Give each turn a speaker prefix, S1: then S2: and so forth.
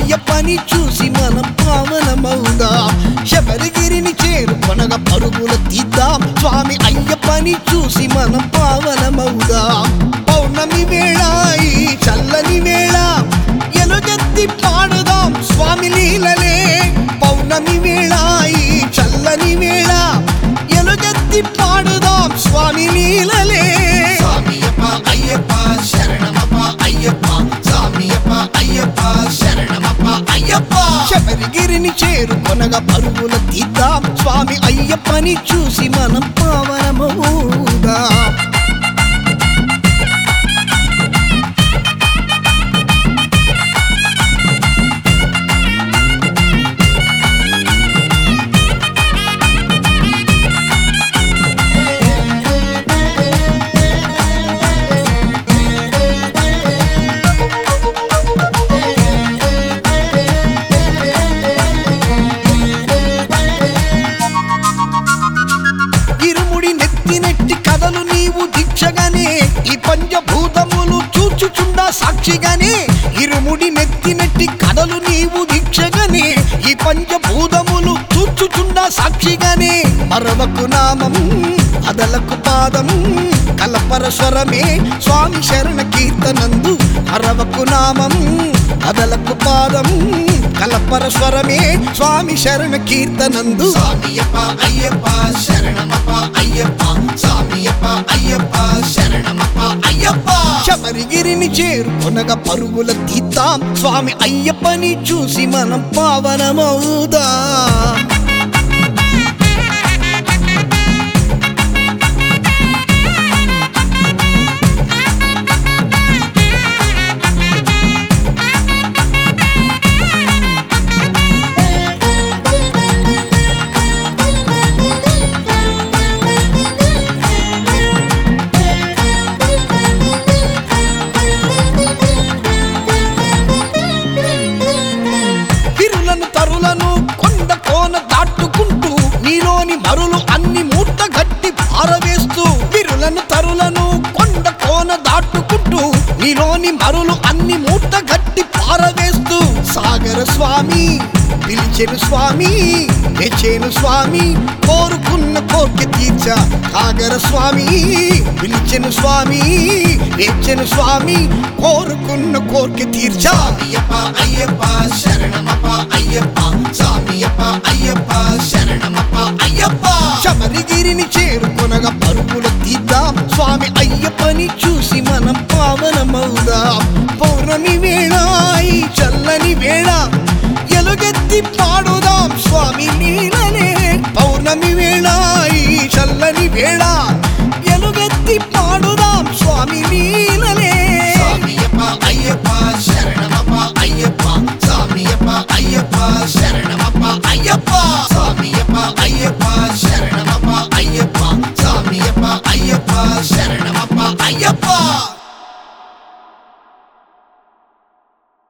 S1: అయ్యప్పని చూసి మనం పావనమవుదాం శబరిగిరిని చేరుకొనగ పరుగులు తీద్దాం స్వామి అయ్యప్పని చూసి మనం పావనమవుదాం పౌర్ణమి వేళ ఈ చల్లని వేళ ఎలుగెత్తి పాడుదాం స్వామి లీలలే పౌర్ణమి వేళ ఈ చల్లని వేళ ఎలుగెత్తి పాడుదాం స్వామి లీలలే
S2: స్వామియప్ప అయ్యప్ప శరణమప్ప అయ్యప్ప స్వామియప్ప అయ్యప్ప శరణమప్ప అయ్యప్ప
S1: శబరిగిరిని చేరుకొనగా పరుగుల తీద్దాం స్వామి అయ్యప్పని చూసి మనం పావనమవుదాం ఇరుముడి నెత్తి నెట్టి కథలు నీవు దీక్షగానే ఈ పంచభూతములు చూచుచుండా సాక్షిగానే ఇరుముడి నెత్తి నెట్టి కథలు నీవు దీక్షగానే ఈ పంచభూతములు చూచుచుండా సాక్షిగానే మరవకు నామం అదలకు పాదం కలపర స్వరమే స్వామి శరణ కీర్తనందు మరవకు నామం అదలకు పాదం కలపర స్వరమే స్వామి శరణ కీర్తనందు
S2: స్వామియప్ప అయ్యప్ప శరణమప్ప అయ్యప్ప స్వామియప్ప అయ్యప్ప శరణమప్ప అయ్యప్ప
S1: శబరిగిరిని చేరుకొనగా పరుగుల తీద్దాం స్వామి అయ్యప్పని చూసి మనం పావనమవుదా తిరులను తరులను కొండ కోన దాటుకుంటూ నీలోని మరులు అన్ని మూట గట్టి పారవేస్తూ విరులను తరులను కొండ కోన దాటుకుంటూ నీలోని మరులు అన్ని మూట గట్టి పారవేస్తూ సాగర స్వామి పిలిచెను స్వామి మెచ్చేను స్వామి కోరుకున్న కోరిక తీర్చ సాగర స్వామి పిలిచెను స్వామి మెచ్చెను స్వామి కోరుకున్న కోరిక తీర్చా
S2: స్వామియప్ప అయ్యప్ప శరణమప్ప అయ్యప్ప స్వామియప్ప అయ్యప్ప శరణమప్ప అయ్యప్ప
S1: శబరిగిరిని చేరుకొనగా పరుగుల తీద్దాం స్వామి అయ్యప్పని చూసి మనం పావనమవుదాం పౌర్ణమి వేళ ఈ చల్లని వేళ ఎలుగెత్తి పాడుదాం స్వామి నీలనే పౌర్ణమి వేళ ఈ చల్లని వేళ ఎలుగెత్తి పాడుదాం స్వామి నీలనే
S2: స్వామియప్ప అయ్యప్ప శరణమప్ప అయ్యప్ప స్వామియప్ప అయ్యప్ప శరణమప్ప అయ్యప్ప స్వామియప్ప అయ్యప్ప శరణమప్ప అయ్యప్ప స్వామియప్ప అయ్యప్ప శరణమప్ప అయ్యప్ప